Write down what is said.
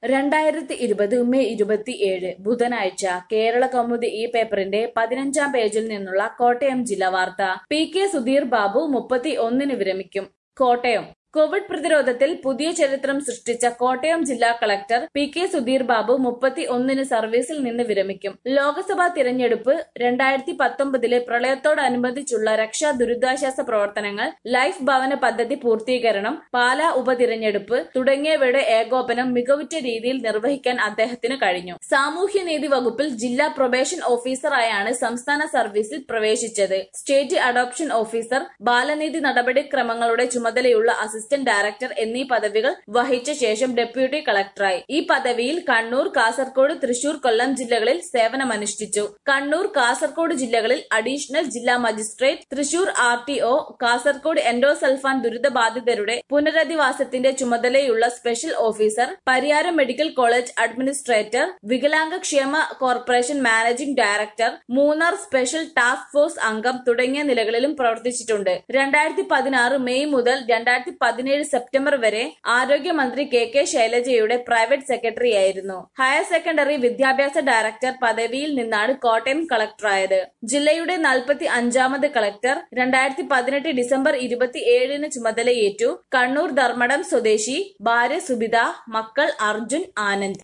രണ്ടായിരത്തി ഇരുപത് മെയ് ഇരുപത്തിയേഴ് ബുധനാഴ്ച കേരള കൗമുദി ഈ പേപ്പറിന്റെ പതിനഞ്ചാം പേജിൽ നിന്നുള്ള കോട്ടയം ജില്ലാ വാർത്ത പി കെ സുധീർ ബാബു മുപ്പത്തി ഒന്നിന് വിരമിക്കും കോട്ടയം കോവിഡ് പ്രതിരോധത്തിൽ പുതിയ ചരിത്രം സൃഷ്ടിച്ച കോട്ടയം ജില്ലാ collector P K Sudheer Babu മുപ്പത്തി ഒന്നിന് സർവീസിൽ നിന്ന് വിരമിക്കും ലോക്സഭാ തിരഞ്ഞെടുപ്പ് രണ്ടായിരത്തി പത്തൊമ്പതിലെ പ്രളയത്തോടനുബന്ധിച്ചുള്ള രക്ഷാ ദുരിതാശ്വാസ പ്രവർത്തനങ്ങൾ ലൈഫ് ഭവന പദ്ധതി പൂർത്തീകരണം പാലാ ഉപതിരഞ്ഞെടുപ്പ് തുടങ്ങിയവയുടെ ഏകോപനം മികവുറ്റ രീതിയിൽ നിർവഹിക്കാൻ അദ്ദേഹത്തിന് കഴിഞ്ഞു സാമൂഹ്യനീതി വകുപ്പിൽ ജില്ലാ പ്രൊബേഷൻ ഓഫീസറായാണ് സംസ്ഥാന സർവീസിൽ പ്രവേശിച്ചത് സ്റ്റേറ്റ് അഡോപ്ഷൻ ഓഫീസർ ബാലനീതി നടപടിക്രമങ്ങളുടെ ചുമതലയുള്ള അസിസ്റ്റന്റ് ഡയറക്ടർ എന്നീ പദവികൾ വഹിച്ച ശേഷം ഡെപ്യൂട്ടി കളക്ടറായി ഈ പദവിയിൽ കണ്ണൂർ കാസർഗോഡ് തൃശൂർ കൊല്ലം ജില്ലകളിൽ സേവനമനുഷ്ഠിച്ചു കണ്ണൂർ കാസർഗോഡ് ജില്ലകളിൽ അഡീഷണൽ ജില്ലാ magistrate Thrissur R T O Kasaragod endosulfan ദുരിതബാധിതരുടെ പുനരധിവാസത്തിന്റെ ചുമതലയുള്ള special officer Pariyaram medical college administrator വികലാംഗ ക്ഷേമ corporation managing director Munnar special task force അംഗം തുടങ്ങിയ നിലകളിലും പ്രവർത്തിച്ചിട്ടുണ്ട് രണ്ടായിരത്തി പതിനാറ് മെയ് മുതൽ രണ്ടായിരത്തി പതിനേഴ് സെപ്റ്റംബർ വരെ ആരോഗ്യമന്ത്രി കെ കെ ശൈലജയുടെ പ്രൈവറ്റ് സെക്രട്ടറിയായിരുന്നു ഹയർ സെക്കൻഡറി വിദ്യാഭ്യാസ ഡയറക്ടർ പദവിയിൽ നിന്നാണ് കോട്ടയം കളക്ടറായത് ജില്ലയുടെ നാൽപ്പത്തി അഞ്ചാമത് കളക്ടർ രണ്ടായിരത്തി പതിനെട്ട് ഡിസംബർ ഇരുപത്തി ഏഴിന് ചുമതലയേറ്റു കണ്ണൂർ ധർമ്മടം സ്വദേശി ഭാര്യ സുബിത മക്കൾ അർജുൻ ആനന്ദ്